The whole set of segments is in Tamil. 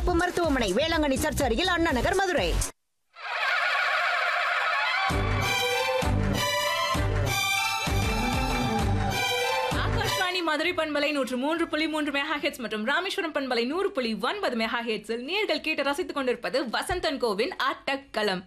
சிறப்பு மருத்துவமனை வேளாங்கண்ணி சர்ச் அருகில் அண்ணா நகர் மதுரை ஆகாஷ்வாணி மதுரை பண்பலை நூற்று மூன்று புள்ளி மூன்று மெகா ஹெட்ஸ் மற்றும் ராமேஸ்வரம் பண்பலை நூறு புள்ளி ஒன்பது மெகா ஹெட்ஸில் நேர்கள் கேட்டு ரசித்துக் கொண்டிருப்பது வசந்தன் கோவின் ஆட்டக்களம்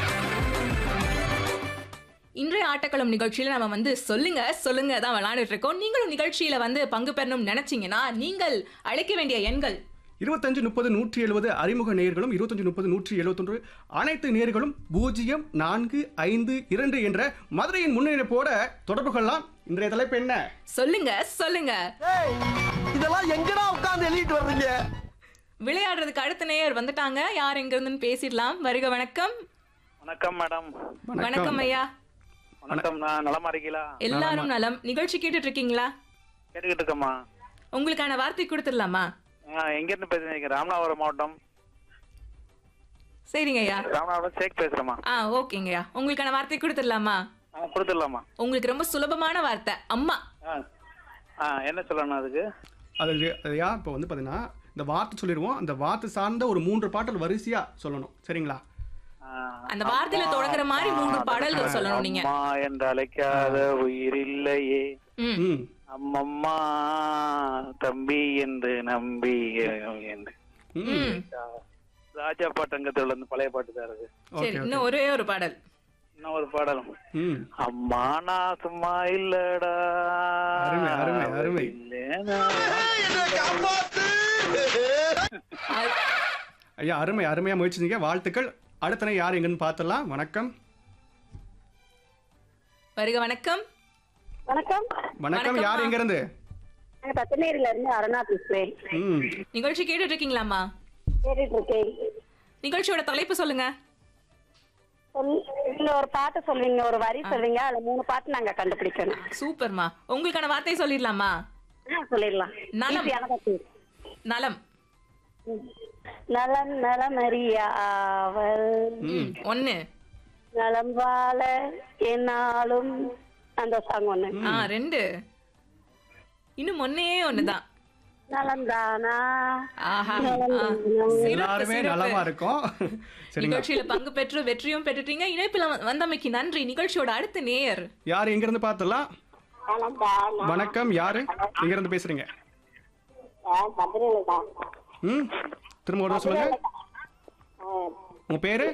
இன்றைய ஆட்டக்களம் நிகழ்ச்சியில நம்ம வந்து சொல்லுங்க சொல்லுங்க தான் விளையாண்டுட்டு இருக்கோம் நீங்களும் நிகழ்ச்சியில வந்து பங்கு பெறணும்னு நினைச்சீங்கன்னா நீங்கள் அழைக்க வேண்டிய எண்கள் இருபத்தஞ்சு முப்பது நூற்றி எழுபது அறிமுக நேயர்களும் இருபத்தஞ்சு முப்பது நூற்றி எழுபத்தொன்று அனைத்து நேயர்களும் பூஜ்ஜியம் நான்கு ஐந்து இரண்டு என்ற மதுரையின் முன்னிணைப்போட தொடர்பு கொள்ளலாம் இன்றைய தலைப்பு என்ன சொல்லுங்க சொல்லுங்க ஏய், இதெல்லாம் எங்கடா உட்கார்ந்து எழுதிட்டு வர்றீங்க விளையாடுறதுக்கு அடுத்த நேயர் வந்துட்டாங்க யார் எங்க இருந்துன்னு பேசிடலாம் வருக வணக்கம் வணக்கம் மேடம் வணக்கம் ஐயா வணக்கம் நான் நலமா இருக்கீங்களா எல்லாரும் நலம் நிகழ்ச்சி கேட்டுட்டு இருக்கீங்களா கேட்டுக்கிட்டு இருக்கேம்மா உங்களுக்கான வார்த்தை கொடுத்துடலாமா ஆ, எங்க இருந்து பேசுறீங்க ராமநாதபுரம் மாவட்டம் சரிங்க ஐயா ராமநாதபுரம் சேக் பேசுறேம்மா ஆ ஓகேங்கய்யா உங்களுக்கான வார்த்தை கொடுத்துடலாமா ஆ கொடுத்துடலாமா உங்களுக்கு ரொம்ப சுலபமான வார்த்தை அம்மா ஆ ஆ என்ன சொல்லணும் அதுக்கு அது அதையா இப்போ வந்து பார்த்தீங்கன்னா இந்த வார்த்தை சொல்லிடுவோம் அந்த வார்த்தை சார்ந்த ஒரு மூன்று பாட்டல் வரிசையா சொல்லணும் சரிங்களா ஆ, அந்த வார்த்தையில தொடங்குற மாதிரி மூன்று பாடல்கள் சொல்லணும் நீங்க அம்மா என்று அழைக்காத உயிர் இல்லையே ம் ம் அம்மம்மா தம்பி என்று நம்பி என்று ம் ம் ராஜா பாட்டங்கத்துல இருந்து பழைய பாட்டு தான் இருக்கு சரி இன்னும் ஒரே ஒரு பாடல் இன்னும் ஒரு பாடலும் ம் அம்மா நான் சும்மா இல்லடா அருமை, அருமை, அருமை. இல்லைனா அது- ஐயா அருமை அருமையாக முயற்சிங்க வாழ்த்துக்கள் அடுத்தனை யார் எங்கன்னு பார்த்துடலாம் வணக்கம் வருக வணக்கம் வணக்கம் வணக்கம் யார் வணக்கம்மா. எங்க இருந்து நான் பத்தநேரில இருந்து அருணா பேசுறேன் ம் நிகழ்ச்சி கேட்டுட்டு இருக்கீங்களாமா கேட்டுட்டு இருக்கேன் நிகழ்ச்சியோட தலைப்பு சொல்லுங்க சொல் இல்ல ஒரு பாட்டு சொல்வீங்க ஒரு வரி சொல்வீங்க அதுல மூணு பாட்டு நாங்க கண்டுபிடிக்கணும் சூப்பர்மா உங்களுக்கான வார்த்தை சொல்லிடலாமா ஆ, சொல்லிடலாம் நலம். ஈஸியான பாட்டு. நலம் நலம் நலமறியாவல் ம் ஒன்னு நலம் வாழ என்னாலும் அந்த சாங் ஒண்ணு ஆ ரெண்டு இன்னும் ஒன்னே ஒண்ணுதான் நலம் தானா ஆஹா ஆ, சிறப்பு, எல்லாருமே சிறப்பு. நலமா இருக்கும் சரிங்களா நிகழ்ச்சியில பங்கு பெற்று வெற்றியும் பெற்றுட்டீங்க இணைப்பில் வ- வந்தமைக்கு நன்றி நிகழ்ச்சியோட அடுத்த நேயர் யார் எங்க இருந்து பார்த்துடலாம் நலம் தானா வணக்கம் யாரு எங்க இருந்து பேசுறீங்க மதுரையில தான் ம் திரும்ப ஒரு தடவை சொல்லுங்க உங்க பேரு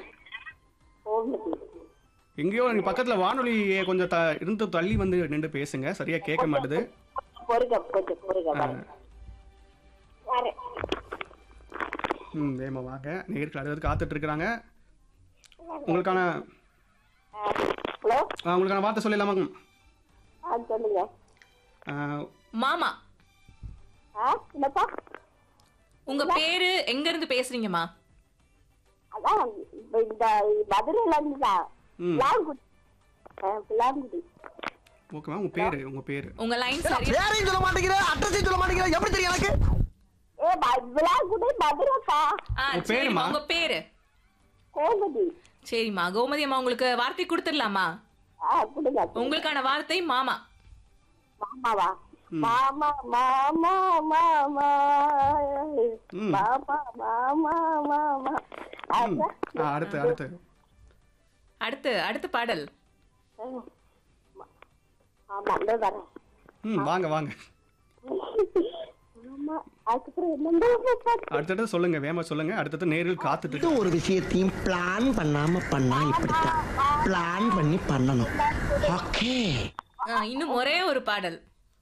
எங்கேயோ நீங்க பக்கத்துல வானொலி கொஞ்சம் த இருந்து தள்ளி வந்து நின்று பேசுங்க சரியா கேட்க மாட்டுது பொறுக்க பொறுக்க பொறுக்க ஆ. வரேன். வரேன். ம் வேமா வாங்க நேருக்கு அடுத்தது காத்துட்டு இருக்கிறாங்க உங்களுக்கான ஹலோ ஆ, உங்களுக்கான வார்த்தை சொல்லலாமா ஆ சொல்லுங்க ஆ, மாமா ஆ என்னப்பா உங்க பேரு எங்க இருந்து பேசுறீங்கம்மா அதான் இந்த மதுரையில இருந்து தான் ம் பிளாங்குடி ஆ, பிளாங்குடி ஓகேவா உங்க பேரு உங்க பேரு உங்க லைன் சரி பேரையும் சொல்ல மாட்டேங்கிற அட்ரஸையும் சொல்ல மாட்டேங்கிற எப்படி தெரியும் எனக்கு ஏ ப- பிளாங்குடி மதுரைப்பா ஆ உங்க சரிம்மா பேருமா? உங்க பேரு கோமதி சரிம்மா கோமதி அம்மா உங்களுக்கு வார்த்தை கொடுத்துடலாமா ஆ கொடுங்க உங்களுக்கான வார்த்தை மாமா மாமாவா மாமா மாமா மாமா ம். மாமா மாமா மாமா ம். அதான். ஆ, அடுத்து அடுத்து அடுத்து அடுத்த பாடல் ஆமா இந்த வரேன் ம் வாங்க வாங்க ஆமா அதுக்கப்புறம் என்னண்டா பாட்டு? அடுத்தடுத்து சொல்லுங்க வேமா சொல்லுங்க அடுத்தது நேரில் காத்துட்டு எந்த ஒரு விஷயத்தையும் பிளான் பண்ணாம பண்ணா இப்படித்தான் பிளான் பண்ணி பண்ணணும் ஓகே ஆ, இன்னும் ஒரே ஒரு பாடல்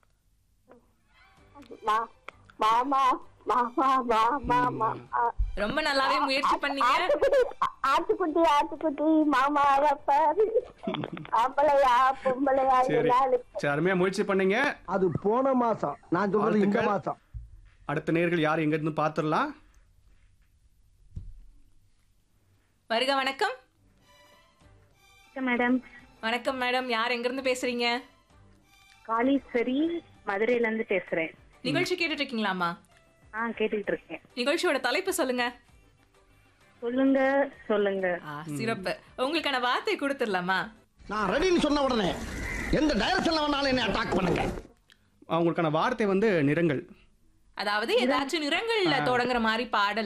மா- மாமா மாமா மாமா மா ஆ. ரொம்ப நல்லாவே முயற்சி பண்ணீங்க ஆட்டுக்குட்டி ஆட்டுக்குட்டி ஆட்டுக்குட்டி மாமா பாரு ஆம்பளையா பொம்பளையா சரி நாலு சரி அருமையா முயற்சி பண்ணீங்க அது போன மாசம் நான் சொல்றது இந்த வாழ்த்துக்கள். மாசம் அடுத்த நேர்கள் யார் எங்க இருந்து பார்த்துடலாம் வருக வணக்கம் மேடம் வணக்கம் மேடம் யார் எங்க இருந்து பேசுறீங்க காளீஸ்வரி மதுரையில இருந்து பேசுறேன் நிகழ்ச்சி கேட்டுட்டு இருக்கீங்களாமா ஆ கேட்டுக்கிட்டு இருக்கேன் நிகழ்ச்சியோட தலைப்பு சொல்லுங்க சொல்லுங்க சொல்லுங்க ஆ, சிறப்பு உங்களுக்கான வார்த்தை கொடுத்துடலாமா நான் ரெடின்னு சொன்ன உடனே எந்த டைரக்ஷன்ல வேணாலும் என்ன அட்டாக் பண்ணுங்க அவங்களுக்கான வார்த்தை வந்து நிறங்கள் அதாவது ஏதாச்சும் நிறங்கள்ல தொடங்குற மாதிரி பாடல்